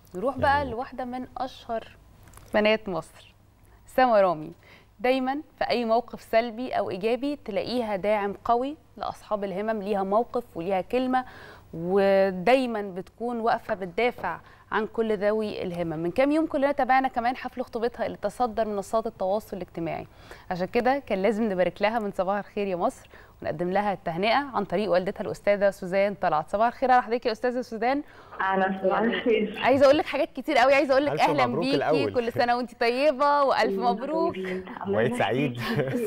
نروح بقى لواحده من اشهر بنات مصر سما رامي دايما في اي موقف سلبي او ايجابي تلاقيها داعم قوي لاصحاب الهمم ليها موقف وليها كلمه ودايما بتكون واقفه بتدافع عن كل ذوي الهمم من كام يوم كلنا تابعنا كمان حفل خطوبتها اللي تصدر منصات التواصل الاجتماعي عشان كده كان لازم نبارك لها من صباح الخير يا مصر ونقدم لها التهنئه عن طريق والدتها الاستاذه سوزان طلعت صباح الخير على حضرتك يا استاذه سوزان اهلا صباح الخير عايزه اقول لك حاجات كتير قوي عايزه اقول لك ألف اهلا مبروك بيكي الأول. كل سنه وانت طيبه والف مبروك وعيد سعيد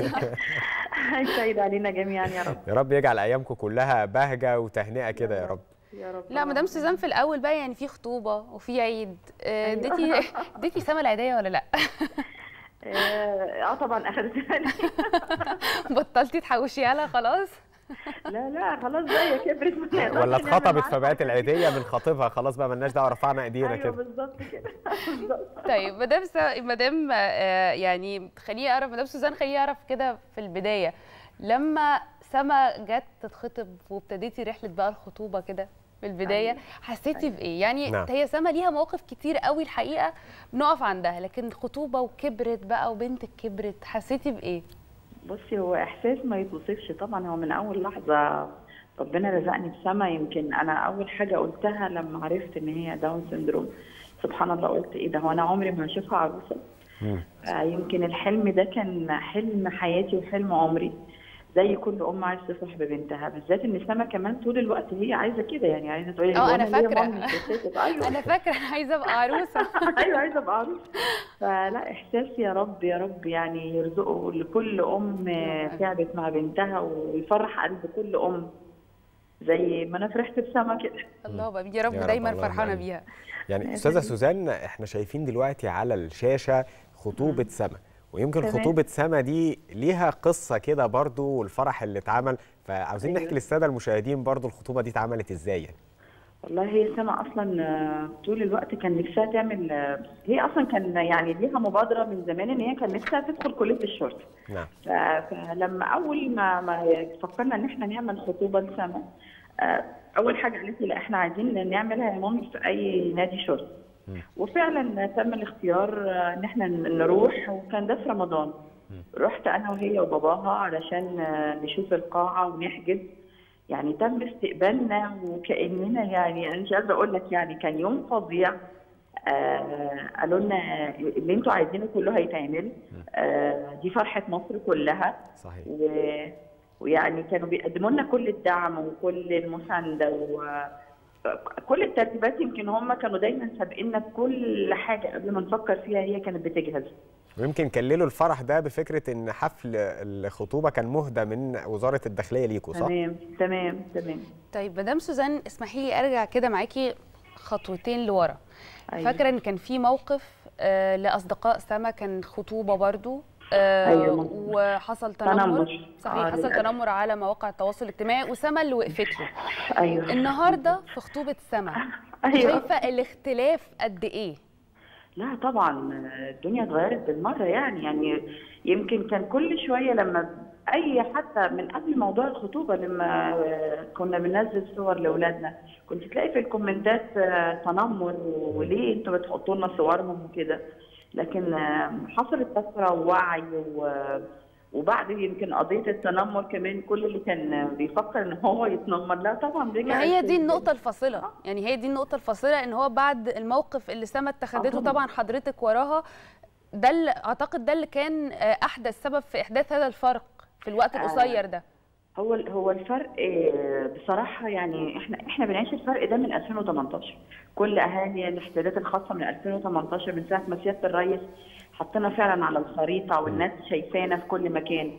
عيد سعيد علينا جميعا يا رب يا رب يجعل ايامكم كلها بهجه وتهنئه كده يا رب يا رب لا مدام سوزان في الاول بقى يعني في خطوبه وفي عيد آه، أيوة. اديتي اديتي سما العيديه ولا لا اه آه طبعا اخذت بالي بطلتي تحوشيها لها خلاص لا لا خلاص بقى هي كبرت ما نقدرش ولا نعمل اتخطبت معاها فبقت العيديه من خطيبها خلاص بقى ملناش دعوه رفعنا ايدينا ايوه كده بالظبط كده بالظبط طيب مدام س... مدام آه، يعني خليني اعرف مدام سوزان خليني اعرف كده في البدايه لما سما جت تتخطب وابتديتي رحله بقى الخطوبه كده في البدايه أيوة. حسيتي بايه يعني نعم. هي سما ليها مواقف كتير قوي الحقيقه بنقف عندها لكن الخطوبه وكبرت بقى وبنتك كبرت حسيتي بايه بصي هو احساس ما يتوصفش طبعا هو من اول لحظه ربنا رزقني بسما يمكن انا اول حاجه قلتها لما عرفت ان هي داون سندروم سبحان الله قلت ايه ده هو انا عمري ما هشوفها عروسه مم. آه، يمكن الحلم ده كان حلم حياتي وحلم عمري زي كل ام عايزه تفرح ببنتها بالذات ان سما كمان طول الوقت هي عايزه كده يعني عايزه تقولي اه، هو انا ليه فاكرة. مامي اتبسطت؟ ايوه انا فاكره انا عايزه ابقى عروسه ايوه عايزه ابقى عروس فلا احساس يا رب يا رب يعني يرزقه لكل ام تعبت مع بنتها ويفرح قلب كل ام زي ما انا فرحت بسما كده الله بقى يا رب يا رب، دايما اللهم فرحانه آمين. بيها يعني استاذه سوزان احنا شايفين دلوقتي على الشاشه خطوبه سما ويمكن تمام. خطوبه سما دي ليها قصه كده برضو والفرح اللي اتعمل فعاوزين أيوة. نحكي للساده المشاهدين برضو الخطوبه دي اتعملت ازاي يعني والله هي سما اصلا آه، طول الوقت كان نفسها تعمل آه، هي اصلا كان يعني ليها مبادره من زمان ان هي كان نفسها تدخل كليه الشرطه نعم ف- فلما اول ما ما فكرنا ان احنا نعمل خطوبه لسما آه، اول حاجه قالت لي لا احنا عايزين نعملها يا مامي في اي نادي شرطه مم. وفعلا تم الاختيار آه، ان احنا نروح وكان ده في رمضان رحت انا وهي وباباها علشان آه، نشوف القاعه ونحجز يعني تم استقبالنا وكاننا يعني انا مش قادره اقول لك يعني كان يوم فظيع آه قالوا لنا اللي انتوا عايزينه كله هيتعمل آه دي فرحه مصر كلها صحيح و... ويعني كانوا بيقدموا لنا كل الدعم وكل المسانده وكل الترتيبات يمكن هم كانوا دايما سابقيننا بكل حاجه قبل ما نفكر فيها هي كانت بتجهز ويمكن كللوا الفرح ده بفكره ان حفل الخطوبه كان مهدى من وزاره الداخليه ليكوا صح؟ تمام تمام تمام طيب مدام سوزان اسمحي لي ارجع كده معاكي خطوتين لورا أيوة. فاكره ان كان في موقف آه لاصدقاء سما كان خطوبه برضو آه أيوة، مظبوط. وحصل تنمر تنمر. صحيح آه، حصل للأسف. تنمر على مواقع التواصل الاجتماعي وسما اللي وقفت له ايوه النهارده في خطوبه سما ايوه شايفه الاختلاف قد ايه لا طبعا الدنيا اتغيرت بالمره يعني يعني يمكن كان كل شويه لما اي حتى من قبل موضوع الخطوبه لما كنا بننزل صور لاولادنا كنت تلاقي في الكومنتات تنمر وليه انتوا بتحطوا لنا صورهم وكده لكن حصلت طفره ووعي و- وبعد يمكن قضيه التنمر كمان كل اللي كان بيفكر ان هو يتنمر لا طبعا رجع ما هي دي النقطة الفاصلة يعني هي دي النقطة الفاصلة ان هو بعد الموقف اللي سما اتخذته طبعاً. طبعا حضرتك وراها ده اللي اعتقد ده اللي كان آه، احدث سبب في احداث هذا الفرق في الوقت القصير ده هو هو الفرق آه، بصراحه يعني احنا احنا بنعيش الفرق ده من 2018 كل اهالي الاحتياجات الخاصه من 2018 من ساعه ما سياده الرئيس حطينا فعلا على الخريطه والناس شايفانا في كل مكان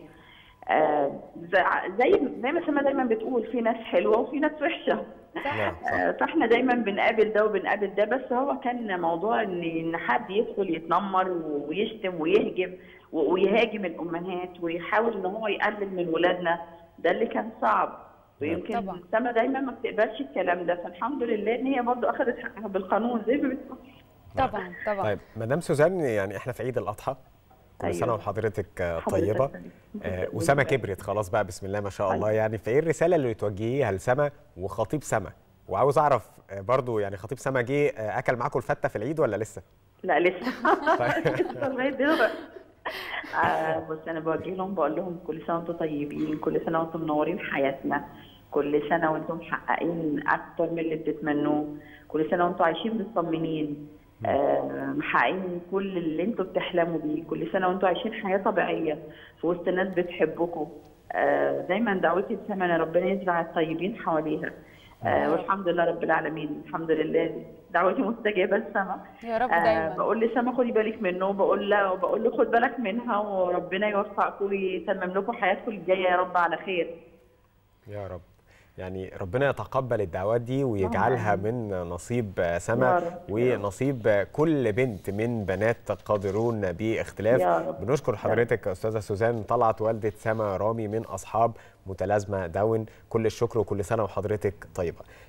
آه، زي- زي زي ما سما دايما بتقول في ناس حلوه وفي ناس وحشه نعم صح آه، فاحنا دايما بنقابل ده وبنقابل ده بس هو كان موضوع ان ان حد يدخل يتنمر ويشتم ويهجم و- ويهاجم الامهات ويحاول ان هو يقلل من ولادنا ده اللي كان صعب ويمكن طبعا. سما دايما ما بتقبلش الكلام ده فالحمد لله ان هي برضو اخذت حقها بالقانون زي ما بتقول طبعا طبعا طيب مدام سوزان يعني احنا في عيد الاضحى كل أيوة. سنه وحضرتك آه، حضرتك طيبه طيب. آه، وسما كبرت خلاص بقى بسم الله ما شاء الله أيوة. يعني فايه الرساله اللي توجهيها لسما وخطيب سما وعاوز اعرف آه، برضو يعني خطيب سما جه آه، اكل معاكم الفته في العيد ولا لسه لا لسه طيب. لسه لغايه دلوقتي آه، بص انا بوجه لهم بقول لهم كل سنه وانتم طيبين كل سنه وانتم منورين حياتنا كل سنه وانتم محققين اكتر من اللي بتتمنوه كل سنه وانتم عايشين مطمنين آه، محققين كل اللي انتم بتحلموا بيه كل سنه وانتم عايشين حياه طبيعيه في وسط ناس بتحبكم آه، دايما دعوتي لسما ان ربنا يزرع الطيبين حواليها آه، والحمد لله رب العالمين الحمد لله دعوتي مستجابه لسما يا رب آه دايما بقول لسما خدي بالك منه وبقول له وبقول له خد بالك منها وربنا يوفقكم ويتمم لكم حياتكم الجايه يا رب على خير يا رب يعني ربنا يتقبل الدعوات دي ويجعلها من نصيب يا سما رب. ونصيب كل بنت من بنات قادرون باختلاف يا رب. بنشكر حضرتك يا استاذه سوزان طلعت والده سما رامي من اصحاب متلازمه داون كل الشكر وكل سنه وحضرتك طيبه